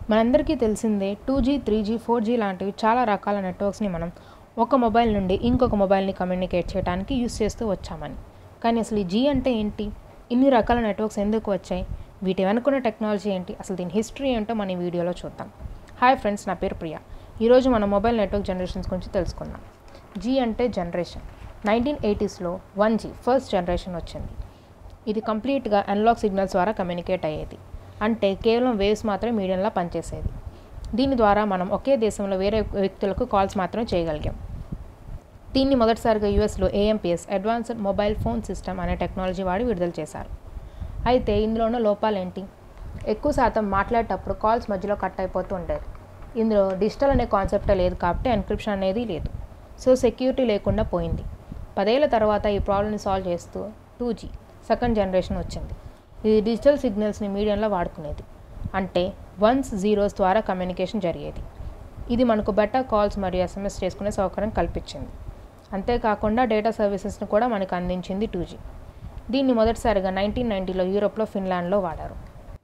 మనందరికీ తెలిసిందే two G three G four G లాంటివి చాలా రకాల నెట్వర్క్స్ని మనం ఒక మొబైల్ నుండి ఇంకొక మొబైల్ని కమ్యూనికేట్ చేయడానికి యూస్ చేస్తూ వచ్చామని కానీ అసలు ఈ జీ అంటే ఏంటి ఇన్ని రకాల నెట్వర్క్స్ ఎందుకు వచ్చాయి వీటి వెనుకున్న టెక్నాలజీ ఏంటి అసలు దీని హిస్టరీ ఏంటో మన ఈ వీడియోలో చూద్దాం హాయ్ ఫ్రెండ్స్ నా పేరు ప్రియా ఈరోజు మన మొబైల్ నెట్వర్క్ జనరేషన్స్ గురించి తెలుసుకుందాం జీ అంటే జనరేషన్ నైన్టీన్ ఎయిటీస్లో వన్ జీ ఫస్ట్ జనరేషన్ వచ్చింది ఇది కంప్లీట్గా అనలాగ్ సిగ్నల్స్ ద్వారా కమ్యూనికేట్ అయ్యేది అంటే కేవలం వేవ్స్ మాత్రమే మీడియంలా పనిచేసేది దీని ద్వారా మనం ఒకే దేశంలో వేరే వ్యక్తులకు కాల్స్ మాత్రమే చేయగలిగాం దీన్ని మొదటిసారిగా యూఎస్లో AMPS advanced mobile phone system అనే టెక్నాలజీ వాడి విడుదల చేశారు అయితే ఇందులో ఉన్న లోపాలు ఏంటి ఎక్కువ శాతం మాట్లాడేటప్పుడు కాల్స్ మధ్యలో కట్ అయిపోతూ ఉండేది ఇందులో డిజిటల్ అనే కాన్సెప్టే లేదు కాబట్టి ఎన్క్రిప్షన్ అనేది లేదు సో సెక్యూరిటీ లేకుండా పోయింది పదేళ్ల తర్వాత ఈ ప్రాబ్లమ్ని సాల్వ్ చేస్తూ టూ జీ సెకండ్ జనరేషన్ వచ్చింది ఇది డిజిటల్ సిగ్నల్స్ని మీడియంలో వాడుకునేది అంటే వన్స్ జీరోస్ ద్వారా కమ్యూనికేషన్ జరిగేది ఇది మనకు బెటర్ కాల్స్ మరియు ఎస్ఎంఎస్ చేసుకునే సౌకర్యం కల్పించింది అంతేకాకుండా డేటా సర్వీసెస్ని కూడా మనకు అందించింది టూ జీ దీన్ని మొదటిసారిగా నైన్టీన్ నైంటీలో యూరోప్లో ఫిన్లాండ్లో వాడారు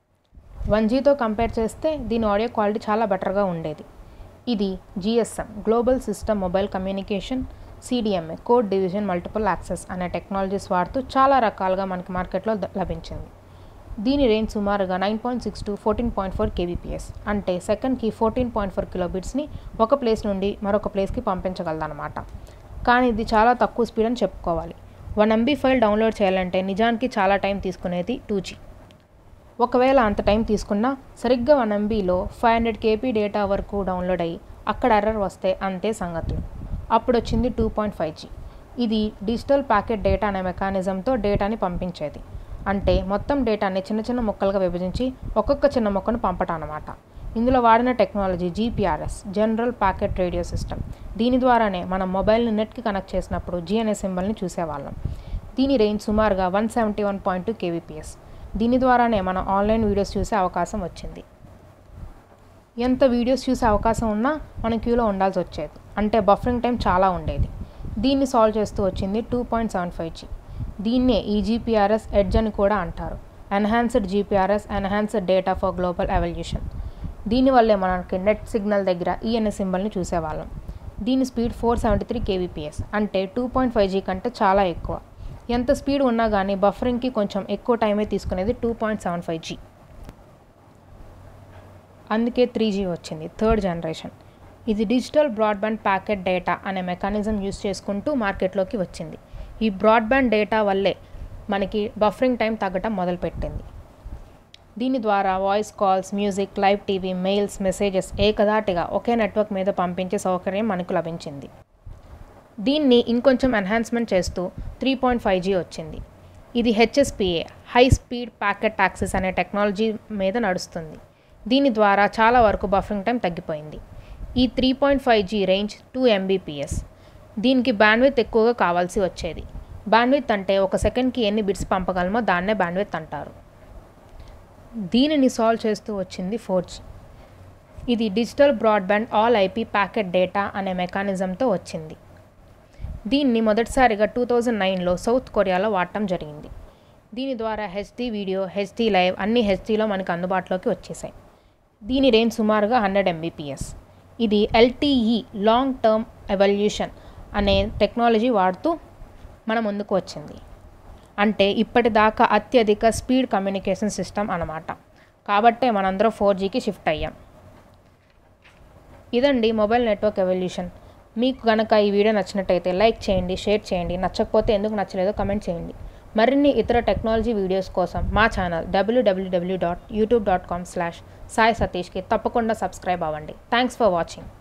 వన్ జీతో కంపేర్ చేస్తే దీని ఆడియో క్వాలిటీ చాలా బెటర్గా ఉండేది ఇది GSM global system mobile communication CDMA code division multiple access అనే టెక్నాలజీస్ వాడుతూ చాలా రకాలుగా మనకి మార్కెట్లో ద- లభించింది దీని రేంజ్ సుమారుగా nine point six to fourteen point four kbps అంటే సెకండ్కి ఫోర్టీన్ పాయింట్ ఫోర్ కిలోబిట్స్ని ఒక ప్లేస్ నుండి మరొక ప్లేస్కి పంపించగలదన్నమాట కానీ ఇది చాలా తక్కువ స్పీడ్ అని చెప్పుకోవాలి వన్ ఎంబీ ఫైల్ డౌన్లోడ్ చేయాలంటే నిజానికి చాలా టైం తీసుకునేది టూ జీ ఒకవేళ అంత టైం తీసుకున్నా సరిగ్గా వన్ ఎంబీలో ఫైవ్ హండ్రెడ్ కేపీ డేటా వరకు డౌన్లోడ్ అయ్యి అక్కడ ఎర్రర్ వస్తే అంతే సంగతులు అప్పుడు వచ్చింది టూ పాయింట్ ఫైవ్ జీ ఇది డిజిటల్ ప్యాకెట్ డేటా అనే మెకానిజంతో డేటాని పంపించేది అంటే మొత్తం డేటాని చిన్న చిన్న ముక్కలుగా విభజించి ఒక్కొక్క చిన్న మొక్కను పంపటం అన్నమాట ఇందులో వాడిన technology GPRS general packet radio system దీని ద్వారానే మనం మొబైల్ని నెట్కి కనెక్ట్ చేసినప్పుడు జీ అనే సింబల్ని చూసేవాళ్ళం దీని రేంజ్ సుమారుగా one seventy one point two kbps దీని ద్వారానే మనం ఆన్లైన్ వీడియోస్ చూసే అవకాశం వచ్చింది ఎంత వీడియోస్ చూసే అవకాశం ఉన్నా మనం క్యూలో ఉండాల్సి వచ్చేది అంటే బఫరింగ్ టైం చాలా ఉండేది దీన్ని సాల్వ్ చేస్తూ వచ్చింది two point seven five G దీన్నే ఈ జీపీఆర్ఎస్ ఎడ్జ్ అని కూడా అంటారు enhanced GPRS enhanced data for global evolution దీనివల్లే మనకి నెట్ సిగ్నల్ దగ్గర ఈ అనే సింబల్ని చూసేవాళ్ళం దీని speed four seventy three kbps అంటే టూ పాయింట్ ఫైవ్ జీ కంటే చాలా ఎక్కువ ఎంత స్పీడ్ ఉన్నా కానీ బఫరింగ్కి కొంచెం ఎక్కువ టైమే తీసుకునేది two point seven five G అందుకే త్రీ జీ వచ్చింది థర్డ్ జనరేషన్ ఇది డిజిటల్ బ్రాడ్బ్యాండ్ ప్యాకెట్ డేటా అనే మెకానిజం యూస్ చేసుకుంటూ మార్కెట్లోకి వచ్చింది ఈ బ్రాడ్బ్యాండ్ డేటా వల్లే మనకి బఫరింగ్ టైం తగ్గటం మొదలుపెట్టింది దీని ద్వారా voice calls music live TV mails messages ఏకదాటిగా ఒకే నెట్వర్క్ మీద పంపించే సౌకర్యం మనకు లభించింది దీన్ని ఇంకొంచెం ఎన్హాన్స్మెంట్ చేస్తూ త్రీ పాయింట్ ఫైవ్ జీ వచ్చింది ఇది HSPA high speed packet access అనే టెక్నాలజీ మీద నడుస్తుంది దీని ద్వారా చాలా వరకు బఫరింగ్ టైం తగ్గిపోయింది ఈ three point five G range two Mbps దీనికి బ్యాండ్విత్ ఎక్కువగా కావాల్సి వచ్చేది బ్యాండ్విత్ అంటే ఒక సెకండ్కి ఎన్ని బిట్స్ పంపగలమో దాన్నే బ్యాండ్విత్ అంటారు దీనిని సాల్వ్ చేస్తూ వచ్చింది ఫోర్ జీ ఇది digital broadband all IP packet data అనే మెకానిజంతో వచ్చింది దీన్ని మొదటిసారిగా టూ థౌజండ్ నైన్లో సౌత్ కొరియాలో వాడటం జరిగింది దీని ద్వారా హెచ్డి వీడియో హెచ్డి లైవ్ అన్ని హెచ్డిలో మనకు అందుబాటులోకి వచ్చేసాయి దీని రేంజ్ సుమారుగా హండ్రెడ్ ఎంబీపీఎస్ ఇది ఎల్టీఈ లాంగ్ టర్మ్ ఎవల్యూషన్ అనే టెక్నాలజీ వాడుతూ మన ముందుకు వచ్చింది అంటే ఇప్పటిదాకా అత్యధిక స్పీడ్ కమ్యూనికేషన్ సిస్టమ్ అన్నమాట కాబట్టే మనందరం ఫోర్ జీకి షిఫ్ట్ అయ్యాం ఇదండి మొబైల్ నెట్వర్క్ ఎవల్యూషన్ మీకు గనక ఈ వీడియో నచ్చినట్టయితే లైక్ చేయండి షేర్ చేయండి నచ్చకపోతే ఎందుకు నచ్చలేదో కమెంట్ చేయండి మరిన్ని ఇతర టెక్నాలజీ వీడియోస్ కోసం మా channel WWW dot YouTube dot com slash Sai సతీష్కి తప్పకుండా సబ్స్క్రైబ్ అవ్వండి థ్యాంక్స్ ఫర్ వాచింగ్